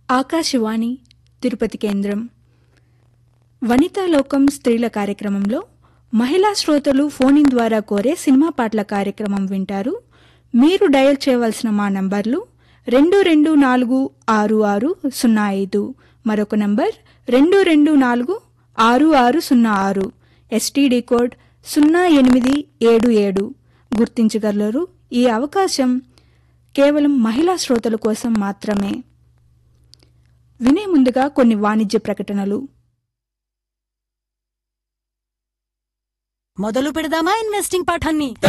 ఆకాశవాణి తిరుపతి కేంద్రం వనితాలోకం స్త్రీల కార్యక్రమంలో మహిళా శ్రోతలు ఫోన్ ఇన్ ద్వారా కోరే సినిమా పాటల కార్యక్రమం వింటారు మీరు డయల్ చేయవలసిన మా నంబర్లు రెండు రెండు నాలుగు ఆరు ఆరు సున్నా ఐదు మరొక నంబర్ రెండు రెండు నాలుగు ఆరు ఆరు సున్నా ఆరు ఎస్టీడీ కోడ్ సున్నా ఎనిమిది ఏడు ఏడు గుర్తించగలరు ఈ అవకాశం కేవలం మహిళా శ్రోతల కోసం మాత్రమే వినే ముందుగా కొన్ని వాణిజ్య ప్రకటనలు మొదలు పెడదామా ఇన్వెస్టింగ్ పాఠాన్ని